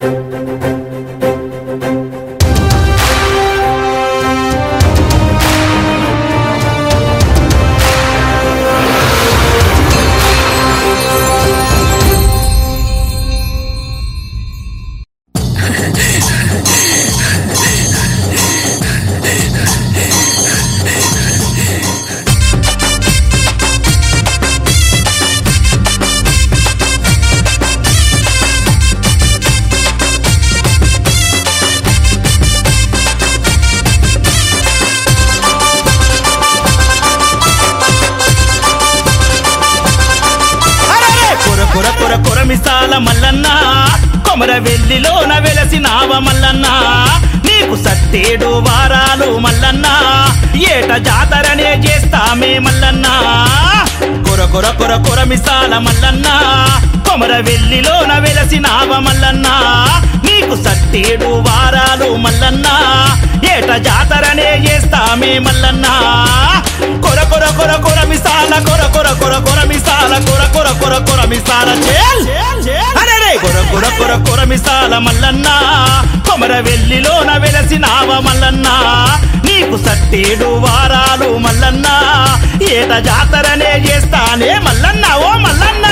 అరెరే! కొర కొర కొర కొర మిసాల మల్లన్న కొమర వెల్లిలోన వెలసినావ మల్లన్న నీకు సత్తేడు వారాలు మల్లన్న ఏట జాతరనే చేస్తామే మల్లన్న కొర కొర కొర కొర మిసాల మల్లన్న కొమర వెల్లిలోన వెలసినావ మల్లన్న నీకు సత్తేడు వారాలు మల్లన్న ఏట జాతరనే చేస్తామే మల్లన్న కొర కొర కొర కొర మిసాల కొర కొర కొర కొర మిసాల కొర కొర కొర కొర మిసాల చేల్ అరెరే కొర కొర కొర కొర మిసాల మల్లన్న కొమర వెల్లిలోన వెలసినావ మల్లన్న నీకు సట్టేడు వారాలు మల్లన్న ఏట జాతరనే చేస్తానే మల్లన్న ఓ మల్లన్న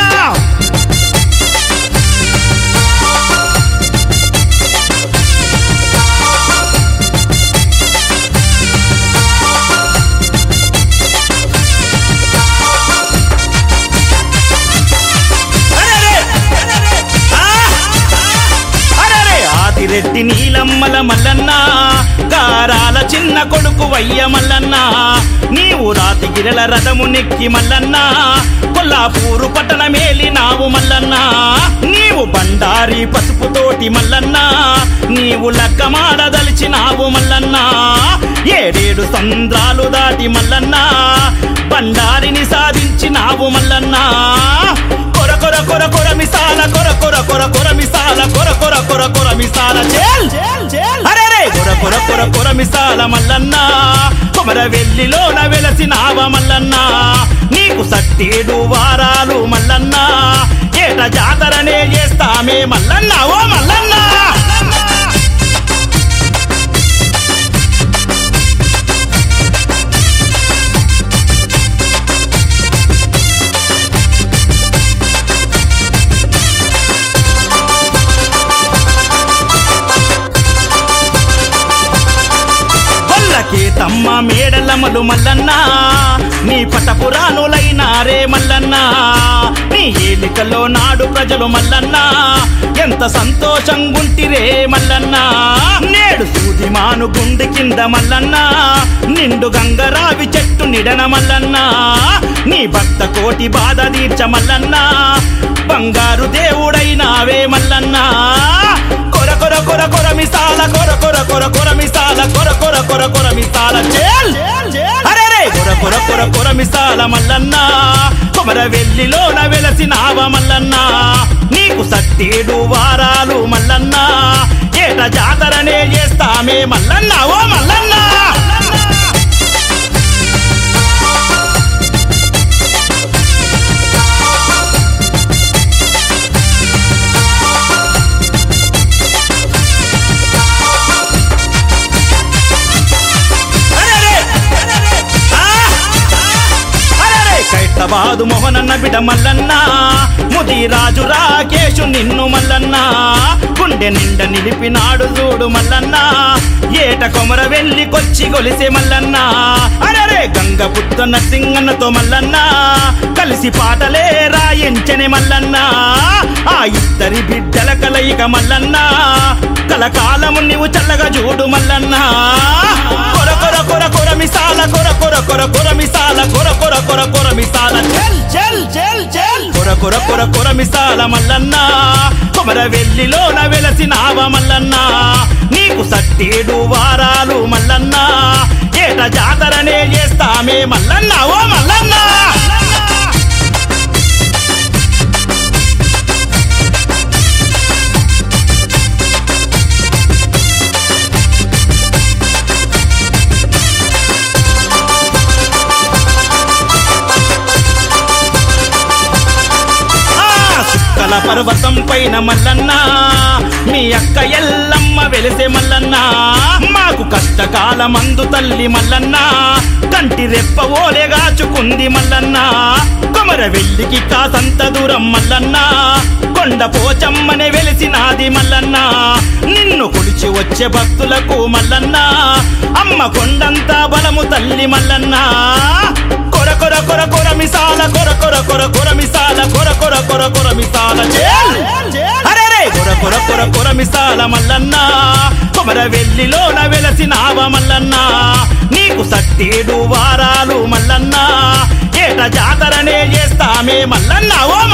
అరెరే! ఆ! అరెరే! ఆదిరెడ్డి నీలమ్మల మల్లన్న గారాల చిన్న కొడుకు వయ్య మల్లన్న నీవు రాతి గిరల రథము నెక్కి మల్లన్న కొల్లాపూరు పట్టణ మేలినావు మల్లన్న నీవు బండారి పసుపుతోటి మల్లన్న నీవు లక్కమాడదలిచినావు మల్లన్న ఏడేడు సంద్రాలు దాటి మల్లన్న బండారిని సాధించినావు మల్లన్న కొర కొర కొర కొర మిసాల కొర కొర కొర కొర మిసాల కొర కొర కొర కొర మిసాల చేల్ అరెరే కొర కొర కొర కొర మిసాల మల్లన్న కొమర వెల్లిలోన వెలసినావ మల్లన్న నీకు సట్టేడు వారాలు మల్లన్న ఏట జాతరనే చేస్తామే మల్లన్న ఓ మల్లన్న కొల్లకి తమ్మ మేడలమలు మల్లన్న నీ పటపురాణులైనారే మల్లన్న నీ ఏలికలో నాడు ప్రజలు మల్లన్న ఎంత సంతోషంగుంటిరే మల్లన్న నేడు సూదిమాను గుండె కింద మల్లన్న నిండు గంగరావి చెట్టు నిడన మల్లన్న నీ భక్త కోటి బాధ తీర్చ మల్లన్న బంగారు దేవుడైనావే మల్లన్న కొర కొర కొర కొర మిసాల కొర కొర కొర కొర మిసాల కొర కొర కొర కొర మిసాల చేల్ అరెరే కొర కొర కొర కొర మిసాల మల్లన్న కొమర వెల్లిలోన వెలసినావ మల్లన్న నీకు సట్టేడు వారాలు మల్లన్న ఏట జాతరనే చేస్తామే మల్లన్న ఓ మల్లన్న అరెరే! ఆ! అరెరే! కైతబాదు మోహనన్న బిడ మల్లన్న ముది రాజు రాకేషు నిన్ను మల్లన్న గుండె నిండ నిలిపినాడు చూడు మల్లన్న ఏట కొమర వెళ్ళి కొచ్చి గొలిసే మల్లన్న అరెరే గంగ పుత్త నరసింగన్నతో మల్లన్న కలిసి పాటలే రాయించని మల్లన్న ఆ ఇద్దరి బిడ్డల కలయిక మల్లన్న కలకాలము నీవు చల్లగా చూడు మల్లన్న కొర కొర కొర కొర మిసాల కొర కొర కొర కొర మిసాల కొర కొర కొర కొర మిసాల చెల్ చెల్ చెల్ చెల్ కొర కొర కొర కొర మిసాల మల్లన్న కొమర వెల్లిలోన వెలసినావ మల్లన్న నీకు సట్టేడు వారాలు మల్లన్న ఏట జాతరనే చేస్తామే మల్లన్న ఓ మల్లన్న ఆ సుక్కల కొండల పర్వతం పైన మల్లన్న మీ అక్క ఎల్లమ్మ వెలిసే మల్లన్న మాకు కష్టకాలమందు తల్లి మల్లన్న కంటి రెప్ప ఓలెగాచుకుంది మల్లన్న కొమర వెల్లికి కాసంత దూరం మల్లన్న కొండ పోచమ్మనే వెలిసినాది మల్లన్న నిన్ను కొలిచి వచ్చే భక్తులకు మల్లన్న అమ్మ కొండంతా బలము తల్లి మల్లన్న కొర కొర కొర కొర మిసాల కొర కొర కొర కొర మిసాల కొర కొర కొర కొర మిసాల చేల్ అరే రే కొర కొర కొర కొర మిసాల మల్లన్న కొమర వెల్లిలోన వెలసినావ మల్లన్న నీకు సట్టేడు వారాలు మల్లన్న ఏట జాతరనే చేస్తామే మల్లన్న ఓ